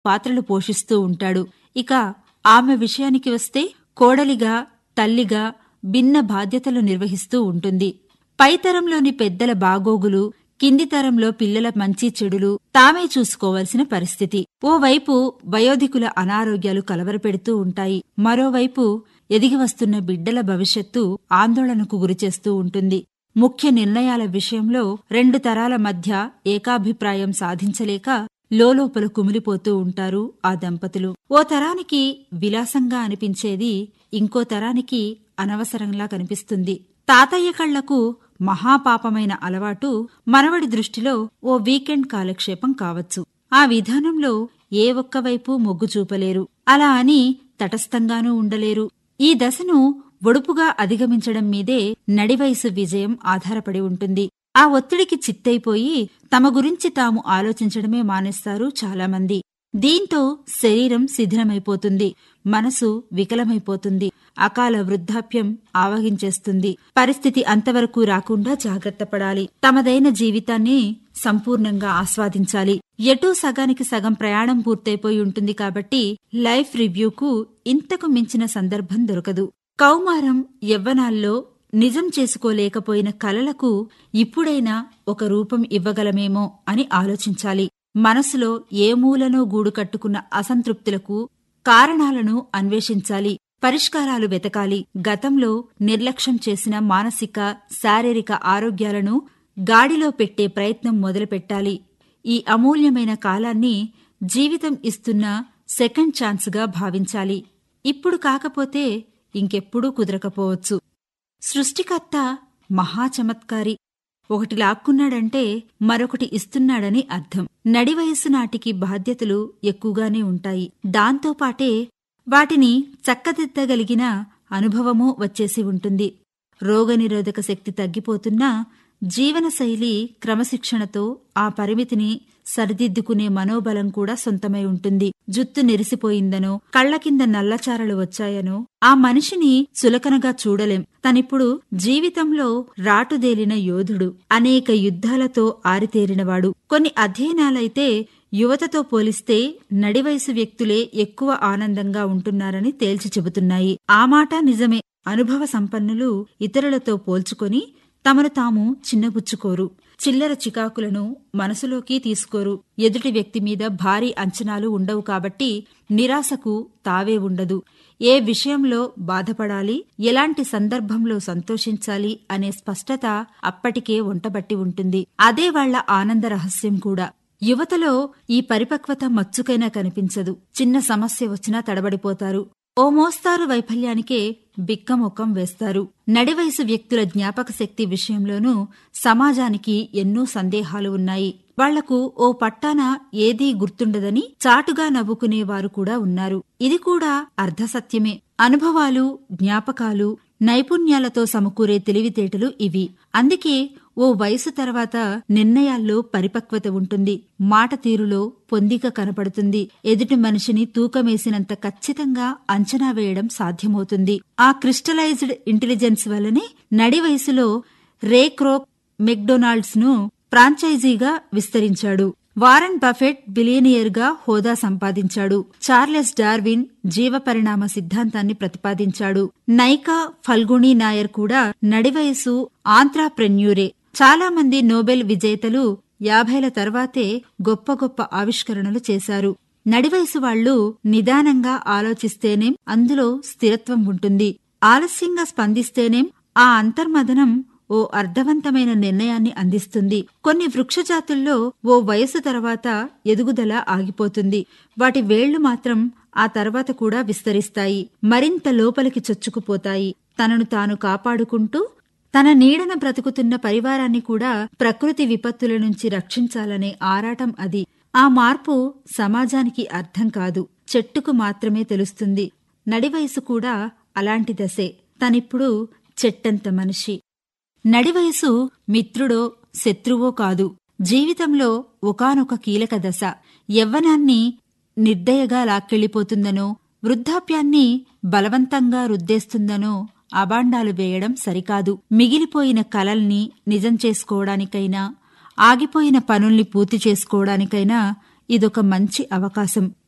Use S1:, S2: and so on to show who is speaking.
S1: పాత్రలు పోషిస్తూ ఉంటాడు ఇక ఆమె విషయానికి వస్తే కోడలిగా తల్లిగా భిన్న బాధ్యతలు నిర్వహిస్తూ ఉంటుంది పైతరంలోని పెద్దల బాగోగులు కింది తరంలో పిల్లల మంచి చెడులు తామే చూసుకోవలసిన పరిస్థితి ఓవైపు వయోధికుల అనారోగ్యాలు కలవరపెడుతూ ఉంటాయి మరోవైపు ఎదిగి వస్తున్న బిడ్డల భవిష్యత్తు ఆందోళనకు గురిచేస్తూ ఉంటుంది ముఖ్య నిర్ణయాల విషయంలో రెండు తరాల మధ్య ఏకాభిప్రాయం సాధించలేక లోలోపల కుమిలిపోతూ ఉంటారు ఆ దంపతులు ఓ తరానికి విలాసంగా అనిపించేది ఇంకో తరానికి అనవసరంలా కనిపిస్తుంది తాతయ్య కళ్లకు మహాపాపమైన అలవాటు మనవడి దృష్టిలో ఓ వీకెండ్ కాలక్షేపం కావచ్చు ఆ విధానంలో ఏ ఒక్కవైపు మొగ్గు చూపలేరు అలా అని తటస్థంగానూ ఉండలేరు ఈ దశను ఒడుపుగా అధిగమించడం మీదే నడివయసు విజయం ఆధారపడి ఉంటుంది ఆ ఒత్తిడికి చిత్తైపోయి తమ గురించి తాము ఆలోచించడమే మానేస్తారు చాలామంది దీంతో శరీరం శిథిలమైపోతుంది మనసు వికలమైపోతుంది అకాల వృద్ధాప్యం ఆవహించేస్తుంది పరిస్థితి అంతవరకు రాకుండా జాగ్రత్త పడాలి తమదైన జీవితాన్ని సంపూర్ణంగా ఆస్వాదించాలి ఎటూ సగానికి సగం ప్రయాణం పూర్తయిపోయి ఉంటుంది కాబట్టి లైఫ్ రివ్యూకు ఇంతకు మించిన సందర్భం దొరకదు కౌమారం యవ్వనాల్లో నిజం చేసుకోలేకపోయిన కలలకు ఇప్పుడైనా ఒక రూపం ఇవ్వగలమేమో అని ఆలోచించాలి మనసులో ఏ మూలనో గూడు కట్టుకున్న అసంతృప్తులకు కారణాలను అన్వేషించాలి పరిష్కారాలు వెతకాలి గతంలో నిర్లక్ష్యం చేసిన మానసిక శారీరక ఆరోగ్యాలను గాడిలో పెట్టే ప్రయత్నం మొదలుపెట్టాలి ఈ అమూల్యమైన కాలాన్ని జీవితం ఇస్తున్న సెకండ్ ఛాన్స్గా భావించాలి ఇప్పుడు కాకపోతే ఇంకెప్పుడూ కుదరకపోవచ్చు సృష్టికర్త మహాచమత్కారి ఒకటి లాక్కున్నాడంటే మరొకటి ఇస్తున్నాడని అర్థం నడివయస్సు నాటికి బాధ్యతలు ఎక్కువగానే ఉంటాయి దాంతోపాటే వాటిని చక్కదిద్దగలిగిన అనుభవమూ వచ్చేసి ఉంటుంది రోగనిరోధక శక్తి తగ్గిపోతున్నా జీవనశైలి క్రమశిక్షణతో ఆ పరిమితిని సరిదిద్దుకునే మనోబలం కూడా సొంతమై ఉంటుంది జుత్తు నెరిసిపోయిందనో కళ్ల కింద నల్లచారలు వచ్చాయనో ఆ మనిషిని చులకనగా చూడలేం తనిప్పుడు జీవితంలో రాటుదేలిన యోధుడు అనేక యుద్ధాలతో ఆరితేరినవాడు కొన్ని అధ్యయనాలైతే యువతతో పోలిస్తే నడివయసు వ్యక్తులే ఎక్కువ ఆనందంగా ఉంటున్నారని తేల్చి చెబుతున్నాయి ఆ మాట నిజమే అనుభవ సంపన్నులు ఇతరులతో పోల్చుకొని తమను తాము చిన్నబుచ్చుకోరు చిల్లర చికాకులను మనసులోకి తీసుకోరు ఎదుటి వ్యక్తి మీద భారీ అంచనాలు ఉండవు కాబట్టి నిరాశకు తావే ఉండదు ఏ విషయంలో బాధపడాలి ఎలాంటి సందర్భంలో సంతోషించాలి అనే స్పష్టత అప్పటికే వంటబట్టి ఉంటుంది అదే వాళ్ల ఆనంద రహస్యం కూడా యువతలో ఈ పరిపక్వత మచ్చుకైనా కనిపించదు చిన్న సమస్య వచ్చినా తడబడిపోతారు ఓ మోస్తారు వైఫల్యానికే బిక్కమొక్కం వేస్తారు నడివయసు వ్యక్తుల జ్ఞాపక శక్తి విషయంలోనూ సమాజానికి ఎన్నో సందేహాలు ఉన్నాయి వాళ్లకు ఓ పట్టాన ఏదీ గుర్తుండదని చాటుగా నవ్వుకునేవారు కూడా ఉన్నారు ఇది కూడా అర్ధసత్యమే అనుభవాలు జ్ఞాపకాలు నైపుణ్యాలతో సమకూరే తెలివితేటలు ఇవి అందుకే ఓ వయసు తర్వాత నిర్ణయాల్లో పరిపక్వత ఉంటుంది మాట తీరులో పొందిక కనపడుతుంది ఎదుటి మనిషిని తూకమేసినంత ఖచ్చితంగా అంచనా వేయడం సాధ్యమవుతుంది ఆ క్రిస్టలైజ్డ్ ఇంటెలిజెన్స్ వల్లనే నడి వయసులో రే క్రోక్ మెక్డొనాల్డ్స్ ను ఫ్రాంచైజీగా విస్తరించాడు వారన్ బఫెట్ బిలియనియర్గా హోదా సంపాదించాడు చార్లెస్ డార్విన్ జీవపరిణామ సిద్ధాంతాన్ని ప్రతిపాదించాడు నైకా ఫల్గుణి నాయర్ కూడా నడివయసు ఆంత్రాప్రెన్యూరే చాలా మంది నోబెల్ విజేతలు యాభైల తర్వాతే గొప్ప గొప్ప ఆవిష్కరణలు చేశారు నడివయసు వాళ్లు నిదానంగా ఆలోచిస్తేనేం అందులో స్థిరత్వం ఉంటుంది ఆలస్యంగా స్పందిస్తేనేం ఆ అంతర్మదనం ఓ అర్థవంతమైన నిర్ణయాన్ని అందిస్తుంది కొన్ని వృక్షజాతుల్లో ఓ వయసు తర్వాత ఎదుగుదల ఆగిపోతుంది వాటి వేళ్లు మాత్రం ఆ తర్వాత కూడా విస్తరిస్తాయి మరింత లోపలికి చొచ్చుకుపోతాయి తనను తాను కాపాడుకుంటూ తన నీడన బ్రతుకుతున్న పరివారాన్ని కూడా ప్రకృతి విపత్తుల నుంచి రక్షించాలనే ఆరాటం అది ఆ మార్పు సమాజానికి అర్థం కాదు చెట్టుకు మాత్రమే తెలుస్తుంది నడివయసు కూడా అలాంటి దశే తనిప్పుడు చెట్టంత మనిషి నడివయసు మిత్రుడో శత్రువో కాదు జీవితంలో ఒకానొక కీలక దశ యవ్వనాన్ని నిర్దయగా లాక్కెళ్లిపోతుందనో వృద్ధాప్యాన్ని బలవంతంగా రుద్దేస్తుందనో అబాండాలు వేయడం సరికాదు మిగిలిపోయిన కలల్ని నిజం చేసుకోవడానికైనా ఆగిపోయిన పనుల్ని పూర్తి చేసుకోవడానికైనా ఇదొక మంచి అవకాశం